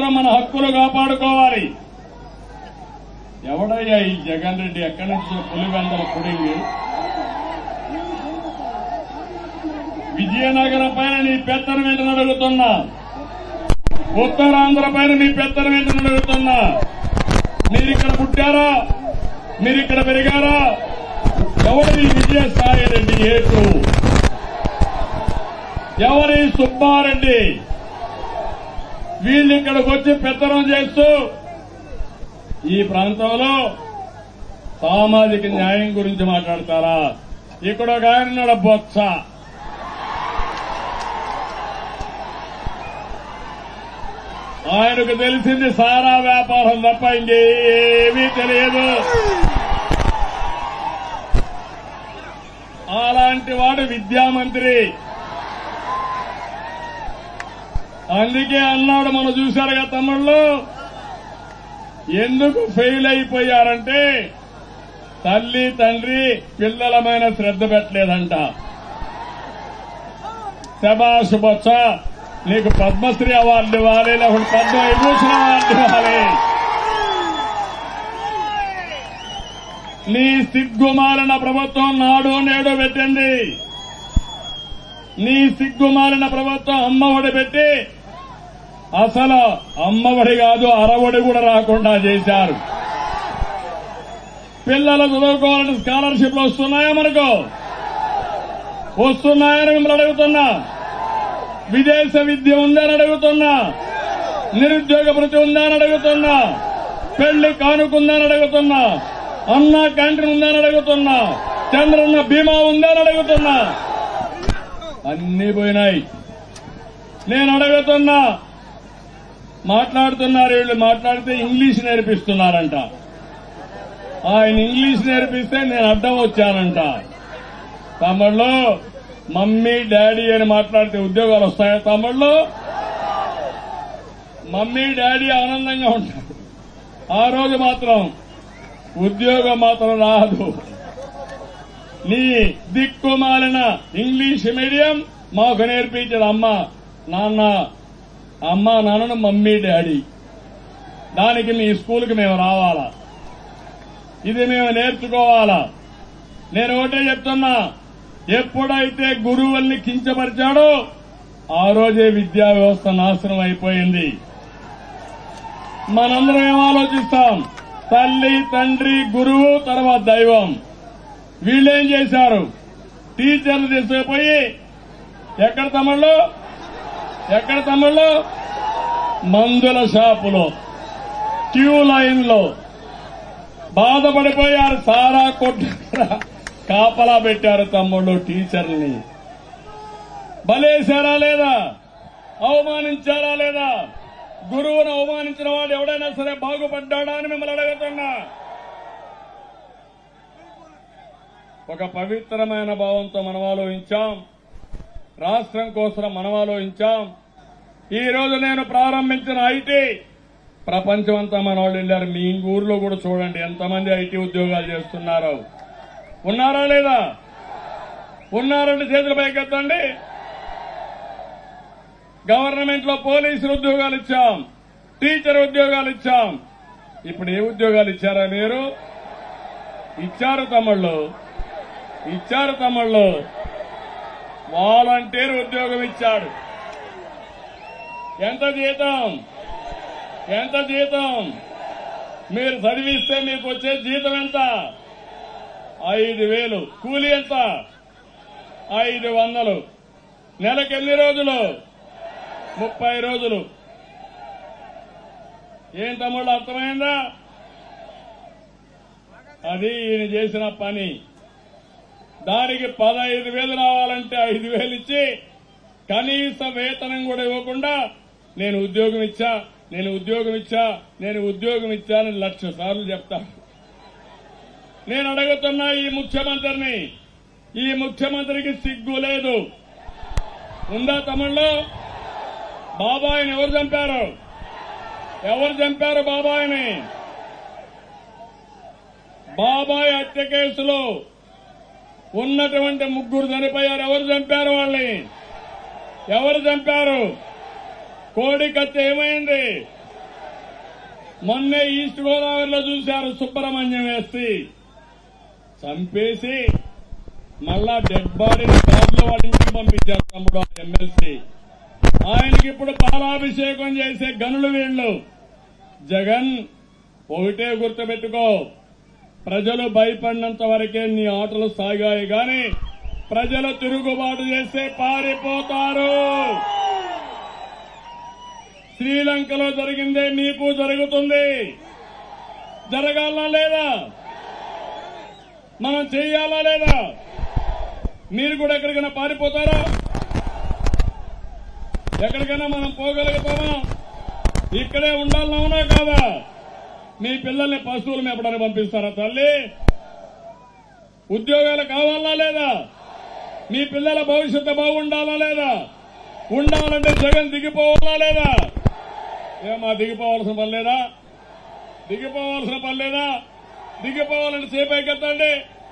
మనందరం మన హక్కులు కాపాడుకోవాలి ఎవడయ్యా ఈ జగన్ రెడ్డి ఎక్కడి నుంచి పులివెందల పుడింగి విజయనగరం పైన నీ పెత్తనం ఏంటని అడుగుతున్నా ఉత్తరాంధ్ర పైన నీ పెత్తనం ఏంటని అడుగుతున్నా మీరు ఇక్కడ పుట్టారా మీరు ఇక్కడ పెరిగారా ఎవరి విజయసాయి రెడ్డి ఏటు ఎవరి సుబ్బారెడ్డి వీళ్ళు ఇక్కడికి వచ్చి పెత్తనం చేస్తూ ఈ ప్రాంతంలో సామాజిక న్యాయం గురించి మాట్లాడతారా ఇక్కడ ఒక ఆయన ఉన్నాడు బొత్స ఆయనకు తెలిసింది సారా వ్యాపారం తప్ప ఇంకేమీ తెలియదు అలాంటి వాడు విద్యామంత్రి అందుకే అన్నాడు మనం చూశారుగా తమ్ముళ్ళు ఎందుకు ఫెయిల్ అయిపోయారంటే తల్లి తండ్రి పిల్లలమైన శ్రద్ధ పెట్టలేదంట శబాష్ బొచ్చ నీకు పద్మశ్రీ అవార్డు ఇవ్వాలి లేకపోతే పద్మ విభూషణ అవార్డు ఇవ్వాలి నీ సిగ్గుమాలిన ప్రభుత్వం నాడు నేడు పెట్టింది నీ సిగ్గుమాలిన ప్రభుత్వం అమ్మఒడి పెట్టి అసలు అమ్మఒడి కాదు అరవడి కూడా రాకుండా చేశారు పిల్లలు చదువుకోవాలని స్కాలర్షిప్లు వస్తున్నాయా మనకు వస్తున్నాయని మిమ్మల్ని అడుగుతున్నా విదేశ విద్య ఉందని అడుగుతున్నా నిరుద్యోగ భృతి ఉందని అడుగుతున్నా పెళ్లి కానుకుందని అడుగుతున్నా అన్న క్యాంటీన్ ఉందని అడుగుతున్నా చంద్రన్న బీమా ఉందని అడుగుతున్నా అన్ని పోయినాయి నేను అడుగుతున్నా మాట్లాడుతున్నారు వీళ్ళు మాట్లాడితే ఇంగ్లీష్ నేర్పిస్తున్నారంట ఆయన ఇంగ్లీష్ నేర్పిస్తే నేను అడ్డం వచ్చానంట తమిళ్లో మమ్మీ డాడీ అని మాట్లాడితే ఉద్యోగాలు వస్తాయా తమిళ్లో మమ్మీ డాడీ ఆనందంగా ఉంటారు ఆ రోజు మాత్రం ఉద్యోగం మాత్రం రాదు నీ దిక్కుమాలిన ఇంగ్లీష్ మీడియం మాకు నేర్పించదు అమ్మ నాన్న అమ్మ నాన్నను మమ్మీ డాడీ దానికి మీ స్కూల్కి మేము రావాలా ఇది మేము నేర్చుకోవాలా నేను ఒకటే చెప్తున్నా ఎప్పుడైతే గురువుల్ని కించపరిచాడో ఆ రోజే విద్యా వ్యవస్థ నాశనం అయిపోయింది మనందరం ఏం ఆలోచిస్తాం తల్లి తండ్రి గురువు తర్వాత దైవం వీళ్ళేం చేశారు టీచర్లు తీసుకుపోయి ఎక్కడ తమ్ముళ్ళు ఎక్కడ తమ్ముళ్ళు మందుల షాపులో క్యూ లైన్ లో బాధపడిపోయారు సారా కొట్టు కాపలా పెట్టారు తమ్ముళ్ళు టీచర్ని బలేశారా లేదా అవమానించారా లేదా గురువును అవమానించిన వాడు ఎవడైనా సరే బాగుపడ్డాడా అని మిమ్మల్ని అడుగుతున్నా ఒక పవిత్రమైన భావంతో మనం ఆలోచించాం రాష్ట్రం కోసం మనం ఆలోచించాం ఈ రోజు నేను ప్రారంభించిన ఐటీ ప్రపంచమంతా మన వాళ్ళు వెళ్ళారు మీ ఊర్లో కూడా చూడండి ఎంతమంది ఐటీ ఉద్యోగాలు చేస్తున్నారు ఉన్నారా లేదా ఉన్నారంటే చేతులు పైకెత్తండి గవర్నమెంట్ లో పోలీసులు ఉద్యోగాలు ఇచ్చాం టీచర్ ఉద్యోగాలు ఇచ్చాం ఇప్పుడు ఏ ఉద్యోగాలు ఇచ్చారా మీరు ఇచ్చారు తమ్ముళ్ళు ఇచ్చారు తమ్ముళ్ళు వాలంటీర్ ఉద్యోగం ఇచ్చాడు ఎంత జీతం ఎంత జీతం మీరు చదివిస్తే మీకు వచ్చే జీతం ఎంత ఐదు వేలు కూలి ఎంత ఐదు వందలు నెలకు ఎన్ని రోజులు ముప్పై రోజులు ఏం తమ్ముళ్ళు అర్థమైందా అది ఈయన చేసిన పని దానికి పదహైదు వేలు రావాలంటే ఐదు వేలు ఇచ్చి కనీస వేతనం కూడా ఇవ్వకుండా నేను ఉద్యోగం ఇచ్చా నేను ఉద్యోగం ఇచ్చా నేను ఉద్యోగం ఇచ్చానని లక్ష సార్లు చెప్తా నేను అడుగుతున్నా ఈ ముఖ్యమంత్రిని ఈ ముఖ్యమంత్రికి సిగ్గు లేదు ఉందా తమిళ్లో బాబాయిని ఎవరు చంపారు ఎవరు చంపారు బాబాయిని బాబాయ్ హత్య కేసులో ఉన్నటువంటి ముగ్గురు చనిపోయారు ఎవరు చంపారు వాళ్ళని ఎవరు చంపారు కోడి కత్తి ఏమైంది మొన్నే ఈస్ట్ గోదావరిలో చూశారు సుబ్రహ్మణ్యం వేసి చంపేసి మళ్ళా డెడ్ బాడీని కార్లో వాళ్ళ ఇంటికి పంపించారు తమ్ముడు ఎమ్మెల్సీ ఆయనకి ఇప్పుడు పాలాభిషేకం చేసే గనులు వీళ్ళు జగన్ ఒకటే గుర్తుపెట్టుకో ప్రజలు భయపడినంత వరకే నీ ఆటలు సాగాయి గాని ప్రజలు తిరుగుబాటు చేస్తే పారిపోతారు శ్రీలంకలో జరిగిందే మీకు జరుగుతుంది జరగాలా లేదా మనం చేయాలా లేదా మీరు కూడా ఎక్కడికైనా పారిపోతారా ఎక్కడికైనా మనం పోగలుగుతామా ఇక్కడే ఉండాలన్నా కాదా మీ పిల్లల్ని పశువులు మేపడానికి పంపిస్తారా తల్లి ఉద్యోగాలు కావాలా లేదా మీ పిల్లల భవిష్యత్తు బాగుండాలా లేదా ఉండాలంటే జగన్ దిగిపోవాలా లేదా ఏమా దిగిపోవాల్సిన పని లేదా దిగిపోవాల్సిన పని లేదా దిగిపోవాలంటే సేపైకెత్తండి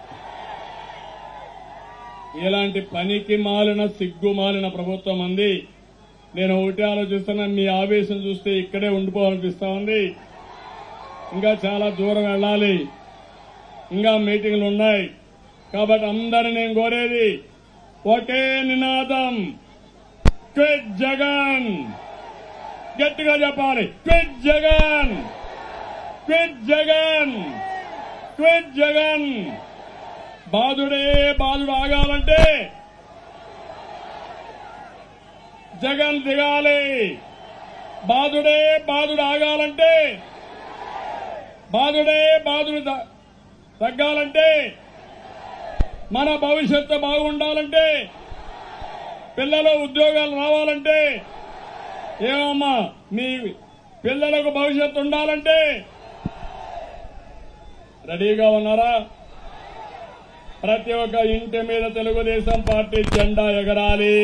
ఇలాంటి పనికి మాలిన సిగ్గు మాలిన ప్రభుత్వం అంది నేను ఒకటి ఆలోచిస్తున్నా మీ ఆవేశం చూస్తే ఇక్కడే ఉండిపోవాలనిపిస్తా ఉంది ఇంకా చాలా దూరం వెళ్ళాలి ఇంకా మీటింగ్లు ఉన్నాయి కాబట్టి అందరిని నేను కోరేది ఒకే నినాదం క్విట్ జగన్ గట్టిగా చెప్పాలి quit Jagan quit Jagan quit Jagan బాధుడే బాధుడు ఆగాలంటే జగన్ దిగాలి బాధుడే బాధుడు ఆగాలంటే బాధుడే బాధుడు ద- తగ్గాలంటే మన భవిష్యత్తు బాగుండాలంటే పిల్లలు ఉద్యోగాలు రావాలంటే ఏమమ్మా మీ పిల్లలకు భవిష్యత్తు ఉండాలంటే రెడీగా ఉన్నారా ప్రతి ఒక్క ఇంటి మీద తెలుగుదేశం పార్టీ జెండా ఎగరాలి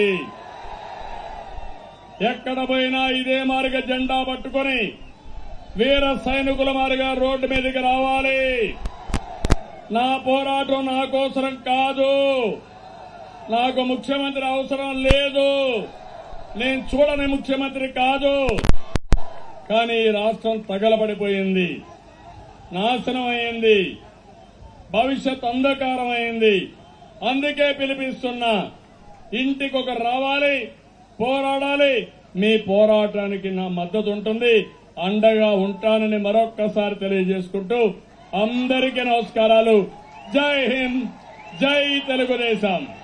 ఎక్కడ పోయినా ఇదే మార్గ జెండా పట్టుకొని వీర సైనికుల మారిగా రోడ్డు మీదకి రావాలి నా పోరాటం నా కోసరం కాదు నాకు ముఖ్యమంత్రి అవసరం లేదు నేను చూడని ముఖ్యమంత్రి కాదు కానీ ఈ రాష్ట్రం తగలబడిపోయింది నాశనం అయింది భవిష్యత్ అంధకారం అయింది అందుకే పిలిపిస్తున్నా ఇంటికి ఒక రావాలి పోరాడాలి మీ పోరాటానికి నా మద్దతు ఉంటుంది అండగా ఉంటానని మరొక్కసారి తెలియజేసుకుంటూ అందరికీ నమస్కారాలు జై హింద్ జై తెలుగుదేశం